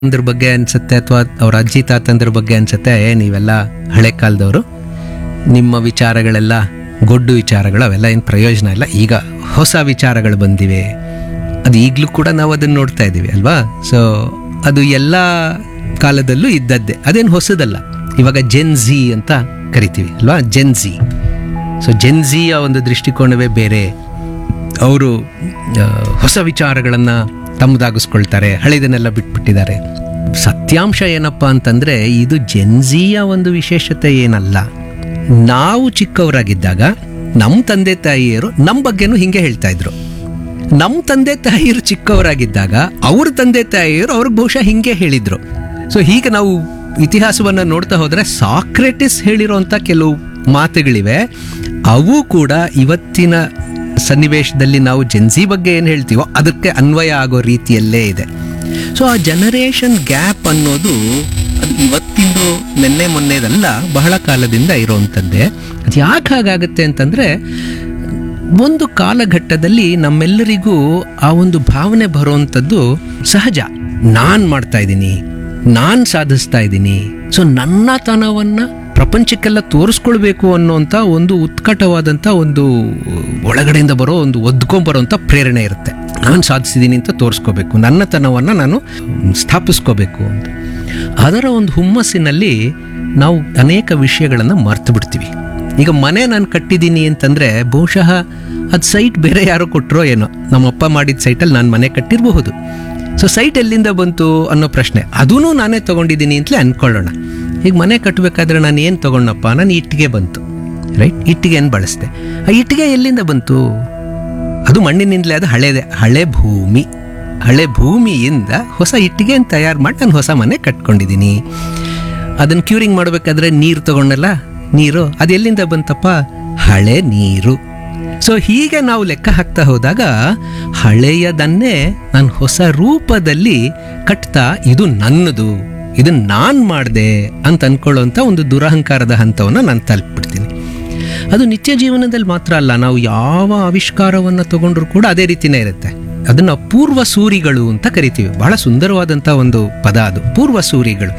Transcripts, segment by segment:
ಅಂದ್ರ ಬಗ್ಗೆ ಅನ್ಸುತ್ತೆ ಅಥವಾ ಅವ್ರ ಅಜ್ಜಿ ತಾತಂದ್ರ ಬಗ್ಗೆ ಅನ್ಸುತ್ತೆ ಏ ನೀವೆಲ್ಲ ಹಳೆ ಕಾಲದವರು ನಿಮ್ಮ ವಿಚಾರಗಳೆಲ್ಲ ಗೊಡ್ಡು ವಿಚಾರಗಳು ಅವೆಲ್ಲ ಏನು ಪ್ರಯೋಜನ ಇಲ್ಲ ಈಗ ಹೊಸ ವಿಚಾರಗಳು ಬಂದಿವೆ ಅದು ಈಗಲೂ ಕೂಡ ನಾವು ಅದನ್ನು ನೋಡ್ತಾ ಇದ್ದೀವಿ ಅಲ್ವಾ ಸೊ ಅದು ಎಲ್ಲ ಕಾಲದಲ್ಲೂ ಇದ್ದದ್ದೇ ಅದೇನು ಹೊಸದಲ್ಲ ಇವಾಗ ಜೆನ್ ಝಿ ಅಂತ ಕರಿತೀವಿ ಅಲ್ವಾ ಜೆನ್ ಝಿ ಸೊ ಜೆನ್ ಝಿಯ ಒಂದು ದೃಷ್ಟಿಕೋನವೇ ಬೇರೆ ಅವರು ಹೊಸ ವಿಚಾರಗಳನ್ನು ತಮ್ಮದಾಗಿಸ್ಕೊಳ್ತಾರೆ ಹಳೆದನ್ನೆಲ್ಲ ಬಿಟ್ಬಿಟ್ಟಿದ್ದಾರೆ ಸತ್ಯಾಂಶ ಏನಪ್ಪ ಅಂತಂದರೆ ಇದು ಜೆನ್ಜಿಯ ಒಂದು ವಿಶೇಷತೆ ಏನಲ್ಲ ನಾವು ಚಿಕ್ಕವರಾಗಿದ್ದಾಗ ನಮ್ಮ ತಂದೆ ತಾಯಿಯರು ನಮ್ಮ ಬಗ್ಗೆನೂ ಹಿಂಗೆ ಹೇಳ್ತಾ ಇದ್ರು ನಮ್ಮ ತಂದೆ ತಾಯಿಯರು ಚಿಕ್ಕವರಾಗಿದ್ದಾಗ ಅವ್ರ ತಂದೆ ತಾಯಿಯರು ಅವ್ರಿಗೆ ಬಹುಶಃ ಹಿಂಗೆ ಹೇಳಿದ್ರು ಸೊ ಹೀಗೆ ನಾವು ಇತಿಹಾಸವನ್ನು ನೋಡ್ತಾ ಹೋದರೆ ಸಾಕ್ರೆಟಿಸ್ ಹೇಳಿರೋಂಥ ಕೆಲವು ಮಾತುಗಳಿವೆ ಅವು ಕೂಡ ಇವತ್ತಿನ ಸನ್ನಿವೇಶದಲ್ಲಿ ನಾವು ಜೆನ್ಸಿ ಬಗ್ಗೆ ಏನು ಹೇಳ್ತೀವೋ ಅದಕ್ಕೆ ಅನ್ವಯ ಆಗೋ ರೀತಿಯಲ್ಲೇ ಇದೆ ಸೊ ಆ ಜನರೇಷನ್ ಗ್ಯಾಪ್ ಅನ್ನೋದು ಅದು ಇವತ್ತಿಂದು ನಿನ್ನೆ ಮೊನ್ನೆದಲ್ಲ ಬಹಳ ಕಾಲದಿಂದ ಇರೋವಂಥದ್ದೇ ಅದು ಯಾಕೆ ಹಾಗಾಗುತ್ತೆ ಅಂತಂದರೆ ಒಂದು ಕಾಲಘಟ್ಟದಲ್ಲಿ ನಮ್ಮೆಲ್ಲರಿಗೂ ಆ ಒಂದು ಭಾವನೆ ಬರುವಂಥದ್ದು ಸಹಜ ನಾನು ಮಾಡ್ತಾ ಇದ್ದೀನಿ ನಾನು ಸಾಧಿಸ್ತಾ ಇದ್ದೀನಿ ಸೊ ನನ್ನತನವನ್ನು ಪ್ರಪಂಚಕ್ಕೆಲ್ಲ ತೋರಿಸ್ಕೊಳ್ಬೇಕು ಅನ್ನೋಂಥ ಒಂದು ಉತ್ಕಟವಾದಂಥ ಒಂದು ಒಳಗಡೆಯಿಂದ ಬರೋ ಒಂದು ಒದ್ಕೊಂಬರೋಂಥ ಪ್ರೇರಣೆ ಇರುತ್ತೆ ನಾನು ಸಾಧಿಸಿದ್ದೀನಿ ಅಂತ ತೋರಿಸ್ಕೋಬೇಕು ನನ್ನತನವನ್ನು ನಾನು ಸ್ಥಾಪಿಸ್ಕೋಬೇಕು ಅಂತ ಅದರ ಒಂದು ಹುಮ್ಮಸ್ಸಿನಲ್ಲಿ ನಾವು ಅನೇಕ ವಿಷಯಗಳನ್ನು ಮರ್ತು ಬಿಡ್ತೀವಿ ಈಗ ಮನೆ ನಾನು ಕಟ್ಟಿದ್ದೀನಿ ಅಂತಂದರೆ ಬಹುಶಃ ಅದು ಸೈಟ್ ಬೇರೆ ಯಾರೋ ಕೊಟ್ಟರೋ ಏನೋ ನಮ್ಮಪ್ಪ ಮಾಡಿದ ಸೈಟಲ್ಲಿ ನಾನು ಮನೆ ಕಟ್ಟಿರಬಹುದು ಸೊ ಸೈಟ್ ಎಲ್ಲಿಂದ ಬಂತು ಅನ್ನೋ ಪ್ರಶ್ನೆ ಅದೂ ನಾನೇ ತೊಗೊಂಡಿದ್ದೀನಿ ಅಂತಲೇ ಅಂದ್ಕೊಳ್ಳೋಣ ಈಗ ಮನೆ ಕಟ್ಟಬೇಕಾದ್ರೆ ನಾನು ಏನು ತೊಗೊಂಡಪ್ಪ ನಾನು ಇಟ್ಟಿಗೆ ಬಂತು ರೈಟ್ ಇಟ್ಟಿಗೆಯನ್ನು ಬಳಸಿದೆ ಆ ಇಟ್ಟಿಗೆ ಎಲ್ಲಿಂದ ಬಂತು ಅದು ಮಣ್ಣಿನಿಂದಲೇ ಅದು ಹಳೆದೆ ಹಳೆ ಭೂಮಿ ಹಳೆ ಭೂಮಿಯಿಂದ ಹೊಸ ಇಟ್ಟಿಗೆಯನ್ನು ತಯಾರು ಮಾಡಿ ನಾನು ಹೊಸ ಮನೆ ಕಟ್ಕೊಂಡಿದ್ದೀನಿ ಅದನ್ನು ಕ್ಯೂರಿಂಗ್ ಮಾಡಬೇಕಾದ್ರೆ ನೀರು ತಗೊಂಡಲ್ಲ ನೀರು ಅದು ಎಲ್ಲಿಂದ ಬಂತಪ್ಪ ಹಳೆ ನೀರು ಸೊ ಹೀಗೆ ನಾವು ಲೆಕ್ಕ ಹಾಕ್ತಾ ಹೋದಾಗ ಹಳೆಯದನ್ನೇ ನಾನು ಹೊಸ ರೂಪದಲ್ಲಿ ಕಟ್ತಾ ಇದು ನನ್ನದು ಇದು ನಾನು ಮಾಡಿದೆ ಅಂತ ಅನ್ಕೊಳ್ಳೋಂಥ ಒಂದು ದುರಹಂಕಾರದ ಹಂತವನ್ನು ನಾನು ತಲುಪಿಬಿಡ್ತೀನಿ ಅದು ನಿತ್ಯ ಜೀವನದಲ್ಲಿ ಮಾತ್ರ ಅಲ್ಲ ನಾವು ಯಾವ ಆವಿಷ್ಕಾರವನ್ನು ತಗೊಂಡ್ರು ಕೂಡ ಅದೇ ರೀತಿನೇ ಇರುತ್ತೆ ಅದನ್ನು ಪೂರ್ವ ಸೂರಿಗಳು ಅಂತ ಕರಿತೀವಿ ಬಹಳ ಸುಂದರವಾದಂಥ ಒಂದು ಪದ ಅದು ಪೂರ್ವ ಸೂರಿಗಳು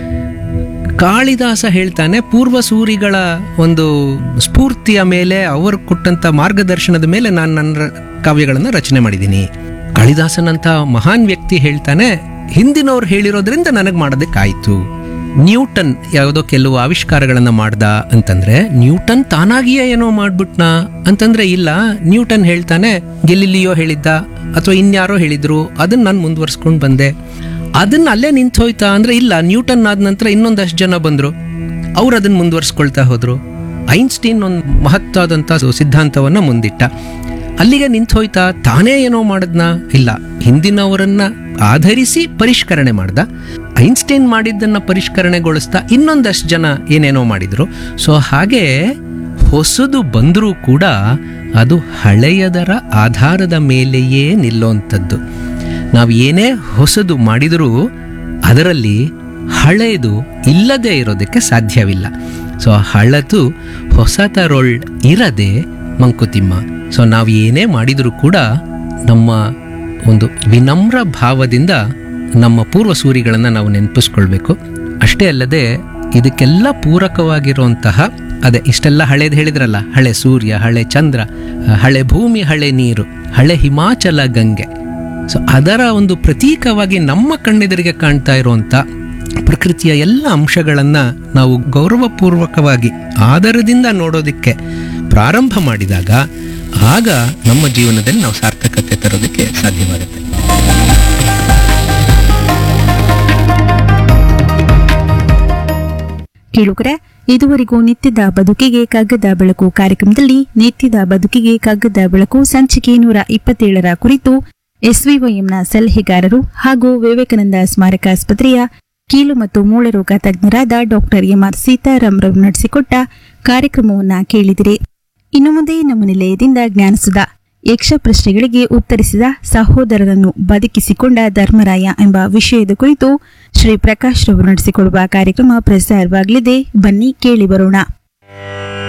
ಕಾಳಿದಾಸ ಹೇಳ್ತಾನೆ ಪೂರ್ವ ಸೂರಿಗಳ ಒಂದು ಸ್ಫೂರ್ತಿಯ ಮೇಲೆ ಅವರು ಕೊಟ್ಟಂತ ಮಾರ್ಗದರ್ಶನದ ಮೇಲೆ ನಾನು ನನ್ನ ಕಾವ್ಯಗಳನ್ನು ರಚನೆ ಮಾಡಿದ್ದೀನಿ ಕಾಳಿದಾಸನಂತ ಮಹಾನ್ ವ್ಯಕ್ತಿ ಹೇಳ್ತಾನೆ ಹಿಂದಿನವ್ರು ಹೇಳಿರೋದ್ರಿಂದ ನನಗೆ ಮಾಡೋದಕ್ಕಾಯ್ತು ನ್ಯೂಟನ್ ಯಾವುದೋ ಕೆಲವು ಆವಿಷ್ಕಾರಗಳನ್ನು ಮಾಡ್ದ ಅಂತಂದ್ರೆ ನ್ಯೂಟನ್ ತಾನಾಗಿಯೇ ಏನೋ ಮಾಡ್ಬಿಟ್ನಾ ಅಂತಂದ್ರೆ ಇಲ್ಲ ನ್ಯೂಟನ್ ಹೇಳ್ತಾನೆ ಗೆಲಿಲಿಯೋ ಹೇಳಿದ್ದ ಅಥವಾ ಇನ್ಯಾರೋ ಹೇಳಿದ್ರು ಅದನ್ನ ನಾನು ಮುಂದುವರ್ಸ್ಕೊಂಡು ಬಂದೆ ಅದನ್ನ ಅಲ್ಲೇ ನಿಂತು ಹೋಯ್ತಾ ಅಂದ್ರೆ ಇಲ್ಲ ನ್ಯೂಟನ್ ಆದ ನಂತರ ಇನ್ನೊಂದಷ್ಟು ಜನ ಬಂದ್ರು ಅವ್ರು ಅದನ್ನ ಮುಂದುವರ್ಸ್ಕೊಳ್ತಾ ಹೋದ್ರು ಐನ್ಸ್ಟೀನ್ ಒಂದು ಮಹತ್ವದಂತ ಸಿದ್ಧಾಂತವನ್ನ ಮುಂದಿಟ್ಟ ಅಲ್ಲಿಗೆ ನಿಂತು ಹೋಯ್ತಾ ತಾನೇ ಏನೋ ಮಾಡದ್ನ ಇಲ್ಲ ಹಿಂದಿನವರನ್ನ ಆಧರಿಸಿ ಪರಿಷ್ಕರಣೆ ಮಾಡ್ದ ಐನ್ಸ್ಟೈನ್ ಮಾಡಿದ್ದನ್ನ ಪರಿಷ್ಕರಣೆಗೊಳಿಸ್ತಾ ಇನ್ನೊಂದಷ್ಟು ಜನ ಏನೇನೋ ಮಾಡಿದ್ರು ಸೊ ಹಾಗೆ ಹೊಸದು ಬಂದರೂ ಕೂಡ ಅದು ಹಳೆಯದರ ಆಧಾರದ ಮೇಲೆಯೇ ನಿಲ್ಲುವಂಥದ್ದು ನಾವು ಏನೇ ಹೊಸದು ಮಾಡಿದರೂ ಅದರಲ್ಲಿ ಹಳೆಯದು ಇಲ್ಲದೆ ಇರೋದಕ್ಕೆ ಸಾಧ್ಯವಿಲ್ಲ ಸೊ ಹಳತು ಹೊಸತರೊಳ್ ಇರದೆ ಮಂಕುತಿಮ್ಮ ಸೊ ನಾವು ಏನೇ ಮಾಡಿದರೂ ಕೂಡ ನಮ್ಮ ಒಂದು ವಿನಮ್ರ ಭಾವದಿಂದ ನಮ್ಮ ಪೂರ್ವ ಸೂರಿಗಳನ್ನು ನಾವು ನೆನಪಿಸ್ಕೊಳ್ಬೇಕು ಅಷ್ಟೇ ಅಲ್ಲದೆ ಇದಕ್ಕೆಲ್ಲ ಪೂರಕವಾಗಿರುವಂತಹ ಅದೇ ಇಷ್ಟೆಲ್ಲ ಹಳೇದು ಹೇಳಿದ್ರಲ್ಲ ಹಳೆ ಸೂರ್ಯ ಹಳೆ ಚಂದ್ರ ಹಳೆ ಭೂಮಿ ಹಳೆ ನೀರು ಹಳೆ ಹಿಮಾಚಲ ಗಂಗೆ ಸೊ ಅದರ ಒಂದು ಪ್ರತೀಕವಾಗಿ ನಮ್ಮ ಕಣ್ಣೆದುರಿಗೆ ಕಾಣ್ತಾ ಇರುವಂಥ ಪ್ರಕೃತಿಯ ಎಲ್ಲ ಅಂಶಗಳನ್ನು ನಾವು ಗೌರವಪೂರ್ವಕವಾಗಿ ಆದರದಿಂದ ನೋಡೋದಕ್ಕೆ ಪ್ರಾರಂಭ ಮಾಡಿದಾಗ ಆಗ ನಮ್ಮ ಜೀವನದಲ್ಲಿ ನಾವು ಸಾರ್ಥಕತೆ ತರೋದಕ್ಕೆ ಸಾಧ್ಯವಾಗುತ್ತೆ ಕೇಳುಗರೆ ಇದುವರೆಗೂ ನಿತ್ಯದ ಬದುಕಿಗೆ ಕಗ್ಗದ ಬೆಳಕು ಕಾರ್ಯಕ್ರಮದಲ್ಲಿ ನಿತ್ಯದ ಬದುಕಿಗೆ ಕಗ್ಗದ ಬೆಳಕು ಸಂಚಿಕೆ ನೂರ ಇಪ್ಪತ್ತೇಳರ ಕುರಿತು ಎಸ್ವಿವೈಎಂನ ಸಲಹೆಗಾರರು ಹಾಗೂ ವಿವೇಕಾನಂದ ಸ್ಮಾರಕ ಆಸ್ಪತ್ರೆಯ ಕೀಲು ಮತ್ತು ಮೂಳೆ ರೋಗ ತಜ್ಞರಾದ ಡಾಕ್ಟರ್ ಎಂಆರ್ ಸೀತಾರಾಮ್ ರವರು ನಡೆಸಿಕೊಟ್ಟ ಕಾರ್ಯಕ್ರಮವನ್ನ ಕೇಳಿದಿರಿ ಇನ್ನು ಮುಂದೆ ನಮ್ಮ ನಿಲಯದಿಂದ ಜ್ಞಾನಸುಧ ಯಕ್ಷ ಪ್ರಶ್ನೆಗಳಿಗೆ ಉತ್ತರಿಸಿದ ಸಹೋದರರನ್ನು ಬದುಕಿಸಿಕೊಂಡ ಧರ್ಮರಾಯ ಎಂಬ ವಿಷಯದ ಕುರಿತು ಶ್ರೀ ಪ್ರಕಾಶ್ ರವರು ನಡೆಸಿಕೊಡುವ ಕಾರ್ಯಕ್ರಮ ಪ್ರಸಾರವಾಗಲಿದೆ ಬನ್ನಿ ಕೇಳಿ ಬರೋಣ